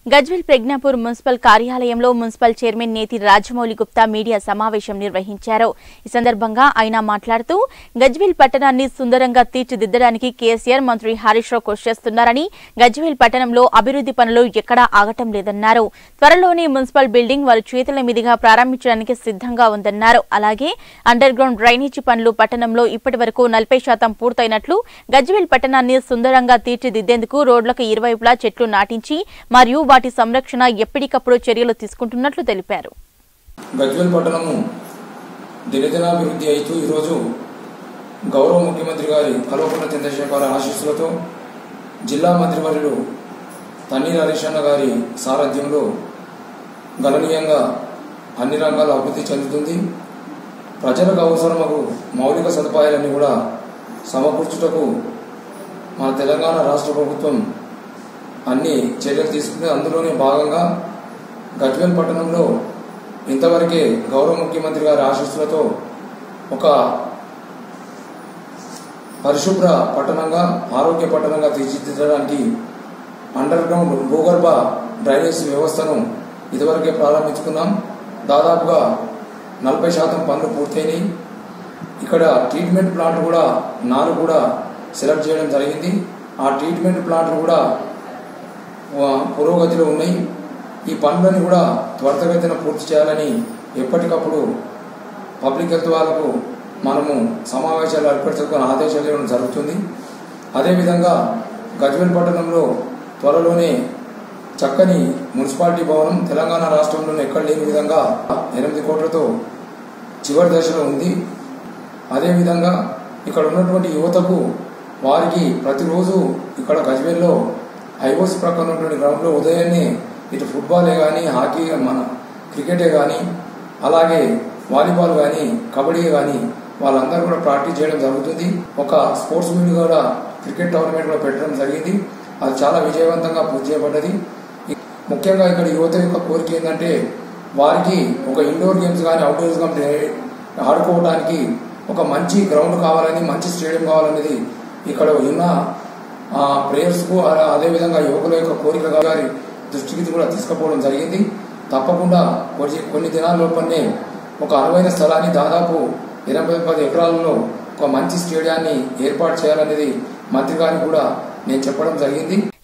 Gajwel Prajnapur municipal కార్యాలయంలో municipal chairman Neti Rajamouli Gupta media సమావేశం నిర్వహించారు ఈ సందర్భంగా ఆయన మాట్లాడుతూ గజ్వెల్ పట్టణాన్ని సుందరంగా తీర్చిదిద్దడానికి కేసీఆర్ మంత్రి హరీష్ రావు కృషి చేస్తున్నారని గజ్వెల్ పట్టణంలో అభివృద్ధి పనులు ఎక్కడా ఆగటం లేదన్నారు త్వరలోనే మున్సిపల్ బిల్డింగ్ వారి చేతుల మీదుగా ప్రారంభించడానికి సిద్ధంగా ఉందన్నారు అలాగే అండర్ గ్రౌండ్ డ్రైనేజీ పనులు పట్టణంలో ఇప్పటి వరకు నలభై శాతం పూర్తయినట్లు గజ్వెల్ పట్టణాన్ని సుందరంగా తీర్చిదిద్దేందుకు రోడ్లకు ఇరువైపులా చెట్లు నాటించి మరియు వాటి సంరక్షణ ఎప్పటికప్పుడు చర్యలు తీసుకుంటున్నట్లు తెలిపారు గజ్వేల్ పట్టణము దినదినాభివృద్ధి అవుతూ ఈరోజు గౌరవ ముఖ్యమంత్రి గారి కల్వకుంట్ల చంద్రశేఖర ఆశీస్సులతో జిల్లా మంత్రివర్యులు తన్నీర్ హరీషన్న గారి సారథ్యంలో గణనీయంగా అన్ని రంగాల అభివృద్ధి చెందుతుంది ప్రజలకు అవసరమకు మౌలిక సదుపాయాలన్నీ కూడా సమకూర్చుటకు మన తెలంగాణ రాష్ట్ర ప్రభుత్వం అన్ని చర్యలు తీసుకుంటే అందులోనే భాగంగా గజ్వేల్ పట్టణంలో ఇంతవరకే గౌరవ ముఖ్యమంత్రి గారి ఆశీస్సులతో ఒక పరిశుభ్ర పట్టణంగా ఆరోగ్య పట్టణంగా తీర్చిదిద్దడానికి అండర్ గ్రౌండ్ భూగర్భ డ్రైనేజ్ వ్యవస్థను ఇదివరకే ప్రారంభించుకున్నాం దాదాపుగా నలభై శాతం పనులు పూర్తయినాయి ఇక్కడ ట్రీట్మెంట్ ప్లాంట్ కూడా నాలుగు కూడా సెలెక్ట్ చేయడం జరిగింది ఆ ట్రీట్మెంట్ ప్లాంట్లు కూడా ఆ, పురోగతిలో ఉన్నాయి ఈ పనులను కూడా త్వరితగతిన పూర్తి చేయాలని ఎప్పటికప్పుడు పబ్లిక్ హెల్త్ వాళ్ళకు మనము సమావేశాలు ఏర్పరచుకుని ఆదేశాలు ఇవ్వడం జరుగుతుంది అదేవిధంగా గజ్వేల్ పట్టణంలో త్వరలోనే చక్కని మున్సిపాలిటీ భవనం తెలంగాణ రాష్ట్రంలోనే ఎక్కడ లేని విధంగా ఎనిమిది కోట్లతో చివరి దశలో ఉంది అదేవిధంగా ఇక్కడ ఉన్నటువంటి యువతకు వారికి ప్రతిరోజు ఇక్కడ గజ్వేల్లో ఐఓస్ ప్రక్కన ఉన్నటువంటి గ్రౌండ్లో ఉదయాన్నే ఇటు ఫుట్బాలే కానీ హాకీ మన క్రికెటే కానీ అలాగే వాలీబాల్ కానీ కబడ్డీ కానీ వాళ్ళందరూ కూడా ప్రాక్టీస్ చేయడం జరుగుతుంది ఒక స్పోర్ట్స్ మీట్ కూడా క్రికెట్ టోర్నమెంట్ కూడా పెట్టడం జరిగింది అది చాలా విజయవంతంగా పూర్తి చేయబడ్డది ముఖ్యంగా ఇక్కడ యువత యొక్క కోరిక ఏంటంటే వారికి ఒక ఇండోర్ గేమ్స్ కానీ అవుట్డోర్స్ కానీ ఆడుకోవడానికి ఒక మంచి గ్రౌండ్ కావాలని మంచి స్టేడియం కావాలనేది ఇక్కడ ఉన్న ప్లేయర్స్కు అదేవిధంగా యువకుల యొక్క కోరిక గారి దృష్టికి ఇది కూడా తీసుకుపోవడం జరిగింది తప్పకుండా కొన్ని కొన్ని దినాల లోపలనే ఒక అనువైన స్థలాన్ని దాదాపు ఇరవై పది ఎకరాలలో ఒక మంచి స్టేడియాన్ని ఏర్పాటు చేయాలనేది మంత్రి గారికి కూడా నేను చెప్పడం జరిగింది